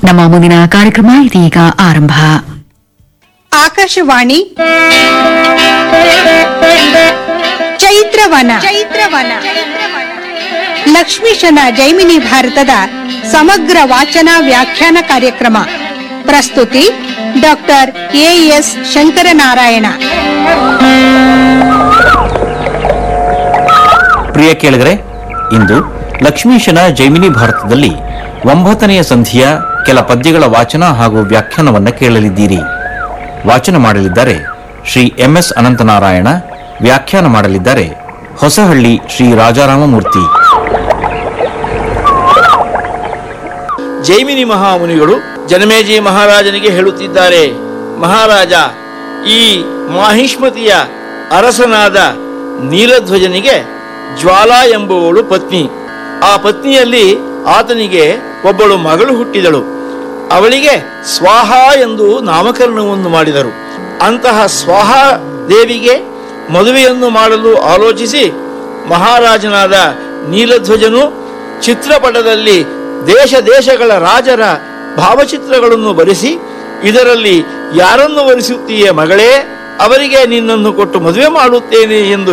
ನಮ್ಮ ಮುಂದಿನ ಕಾರ್ಯಕ್ರಮ ಇದೀಗ ಆರಂಭ ಆಕಾಶವಾಣಿ ಚೈತ್ರವನ ಚೈತ್ರವನ ಲಕ್ಷ್ಮೀಶನ ಜೈಮಿನಿ ಭಾರತದ ಸಮಗ್ರ ವಾಚನ ವ್ಯಾಖ್ಯಾನ ಕಾರ್ಯಕ್ರಮ ಪ್ರಸ್ತುತಿ ಡಾಕ್ಟರ್ ಎಎಸ್ ಶಂಕರನಾರಾಯಣ ಪ್ರಿಯ ಕೇಳಿದರೆ ಇಂದು ಲಕ್ಷ್ಮೀಶನ ಜೈಮಿನಿ ಭಾರತದಲ್ಲಿ ಒಂಬತ್ತನೆಯ ಸಂಧಿಯ ಕೆಲ ಪದ್ಯಗಳ ವಾಚನ ಹಾಗೂ ವ್ಯಾಖ್ಯಾನವನ್ನು ಕೇಳಲಿದ್ದೀರಿ ವಾಚನ ಮಾಡಲಿದ್ದಾರೆ ಶ್ರೀ ಎಂಎಸ್ ಅನಂತನಾರಾಯಣ ವ್ಯಾಖ್ಯಾನ ಮಾಡಲಿದ್ದಾರೆ ಹೊಸಹಳ್ಳಿ ಶ್ರೀ ರಾಜಾರಾಮಮೂರ್ತಿ ಜೈಮಿನಿ ಮಹಾಮುನಿಗಳು ಜನಮೇಜಿ ಮಹಾರಾಜನಿಗೆ ಹೇಳುತ್ತಿದ್ದಾರೆ ಮಹಾರಾಜ ಈ ಮಾಹಿಷ್ಮತಿಯ ಅರಸನಾದ ನೀಲಧ್ವಜನಿಗೆ ಜ್ವಾಲಾ ಎಂಬುವಳು ಪತ್ನಿ ಆ ಪತ್ನಿಯಲ್ಲಿ ಆತನಿಗೆ ಒಬ್ಬಳು ಮಗಳು ಹುಟ್ಟಿದಳು ಅವಳಿಗೆ ಸ್ವಾಹ ಎಂದು ನಾಮಕರಣವನ್ನು ಮಾಡಿದರು ಅಂತಹ ಸ್ವಾಹ ದೇವಿಗೆ ಮದುವೆಯನ್ನು ಮಾಡಲು ಆಲೋಚಿಸಿ ಮಹಾರಾಜನಾದ ನೀಲಧ್ವಜನು ಚಿತ್ರಪಟದಲ್ಲಿ ದೇಶ ದೇಶಗಳ ರಾಜರ ಭಾವಚಿತ್ರಗಳನ್ನು ಬರೆಸಿ ಇದರಲ್ಲಿ ಯಾರನ್ನು ವರಿಸುತ್ತೀಯೇ ಮಗಳೇ ಅವರಿಗೆ ನಿನ್ನನ್ನು ಕೊಟ್ಟು ಮದುವೆ ಮಾಡುತ್ತೇನೆ ಎಂದು